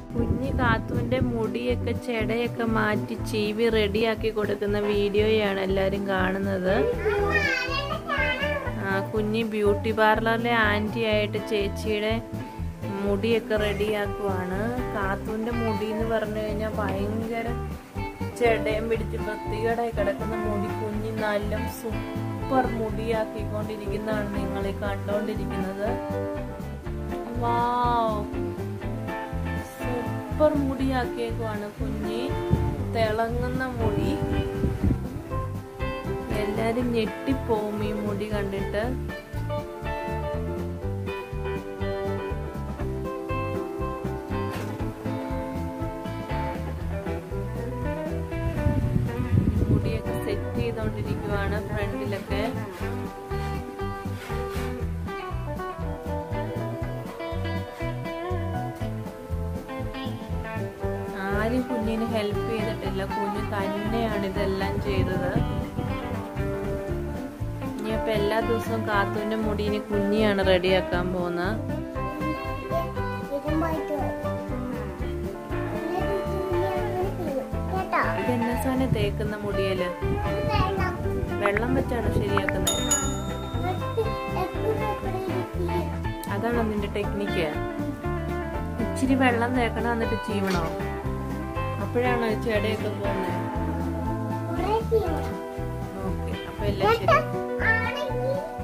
കുഞ്ഞി കാത്തുവിന്റെ മുടിയൊക്കെ ചെടയൊക്കെ മാറ്റി ചീവി റെഡിയാക്കി കൊടുക്കുന്ന വീഡിയോയാണ് എല്ലാരും കാണുന്നത് ആ കുഞ്ഞി ബ്യൂട്ടി പാർലറിലെ ആന്റി ആയിട്ട് ചേച്ചിയുടെ മുടിയൊക്കെ റെഡിയാക്കുവാണ് കാത്തുവിന്റെ മുടി എന്ന് പറഞ്ഞു കഴിഞ്ഞാൽ ഭയങ്കര ചെടയും പിടിച്ച് വൃത്തികേടായി കിടക്കുന്ന മുടി കുഞ്ഞി നല്ല സൂപ്പർ മുടിയാക്കിക്കൊണ്ടിരിക്കുന്നതാണ് നിങ്ങൾ ഈ കണ്ടോണ്ടിരിക്കുന്നത് വാവ് സൂപ്പർ മുടിയാക്കിയേക്കുവാണ് കുഞ്ഞി തിളങ്ങുന്ന മുടി എല്ലാരും ഞെട്ടിപ്പോവും ഈ മുടി കണ്ടിട്ട് മുടിയൊക്കെ സെറ്റ് ചെയ്തോണ്ടിരിക്കുവാണ് ഫ്രണ്ടിലൊക്കെ ആരും കുഞ്ഞിന് ഹെൽപ്പ് ചെയ്തിട്ടില്ല കുഞ്ഞ് തന്നെയാണ് ഇതെല്ലാം ചെയ്തത് ഇനിയപ്പോ എല്ലാ ദിവസവും കാത്തുവിന്റെ മുടിന് കുഞ്ഞിയാണ് റെഡിയാക്കാൻ പോകുന്നത് ഇതുമായിട്ട് കേട്ടോ ഇതെന്നെ സാധനം തേക്കുന്ന മുടിയല് വേണം വെള്ളം വെച്ചാണ് ശരിയാക്കുന്നത് അതാണോ നിന്റെ ടെക്നിക്ക് ഇച്ചിരി വെള്ളം തേക്കണം എന്നിട്ട് ചീവണോ അപ്പോഴാണോ ഈ ചെടയൊക്കെ പോകുന്നത് ഓക്കെ അപ്പൊ എല്ലാം ശരി ആണെങ്കിൽ